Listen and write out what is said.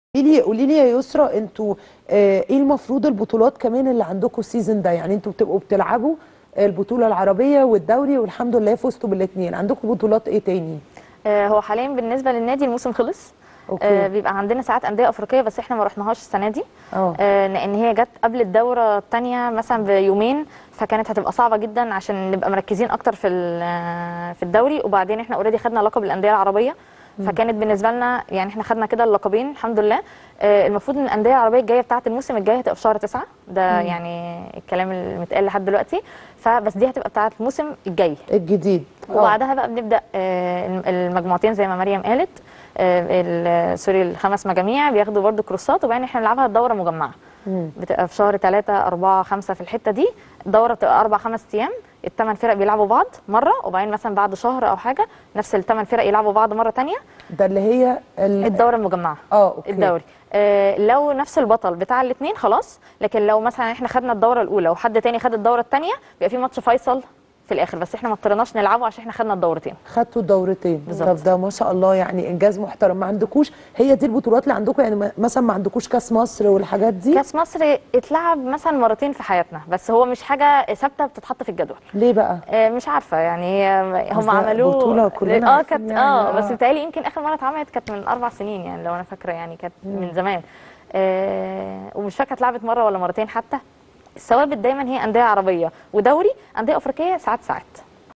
قولي لي قولي لي يا يسرا انتوا آه، ايه المفروض البطولات كمان اللي عندكم السيزون ده يعني انتوا بتبقوا بتلعبوا البطوله العربيه والدوري والحمد لله فزتوا بالاثنين عندكم بطولات ايه تاني آه، هو حاليا بالنسبه للنادي الموسم خلص أوكي. آه، بيبقى عندنا ساعات انديه افريقيه بس احنا ما رحناهاش السنه دي اه آه، لان هي جت قبل الدوره الثانيه مثلا بيومين فكانت هتبقى صعبه جدا عشان نبقى مركزين اكتر في ال- آه، في الدوري وبعدين احنا اوريدي خدنا لقب الانديه العربيه فكانت بالنسبه لنا يعني احنا خدنا كده اللقبين الحمد لله آه، المفروض ان الانديه العربيه الجايه بتاعه الموسم الجاي هتبقى في شهر تسعة ده يعني الكلام المتقال لحد دلوقتي فبس دي هتبقى بتاعه الموسم الجاي الجديد آه. وبعدها بقى بنبدا آه، الم- المجموعتين زي ما مريم قالت آه، ال- سوري الخمس مجاميع بياخدوا برضو كروسات وبعدين احنا بنلعبها الدوره مجمعه مم. بتبقى في شهر 3 4 5 في الحته دي الدوره بتبقى اربع خمس ايام الثمان فرق بيلعبوا بعض مره وبعدين مثلا بعد شهر او حاجه نفس الثمان فرق يلعبوا بعض مره تانية ده اللي هي ال... الدوره المجمعه اه اوكي الدوري آه لو نفس البطل بتاع الاثنين خلاص لكن لو مثلا احنا خدنا الدوره الاولى وحد تاني خد الدوره الثانيه بيبقى في ماتش فيصل في الاخر بس احنا ما اضطريناش نلعبه عشان احنا خدنا الدورتين خدتوا الدورتين بالظبط. طب ده ما شاء الله يعني انجاز محترم ما عندكوش هي دي البطولات اللي عندكم يعني ما- مثلا ما عندكوش كاس مصر والحاجات دي كاس مصر اتلعب مثلا مرتين في حياتنا بس هو مش حاجه ثابته بتتحط في الجدول ليه بقى آه، مش عارفه يعني هي- بس هم ده عملوه بطولة كلنا اه عارفين كانت يعني، اه آه. بس بتهيألي يمكن اخر مره اتعملت كانت من اربع سنين يعني لو انا فاكره يعني كانت من زمان آه ومش فاكره اتلعبت مره ولا مرتين حتى الثوابت دايما هي انديه عربيه ودوري انديه افريقيه ساعات ساعات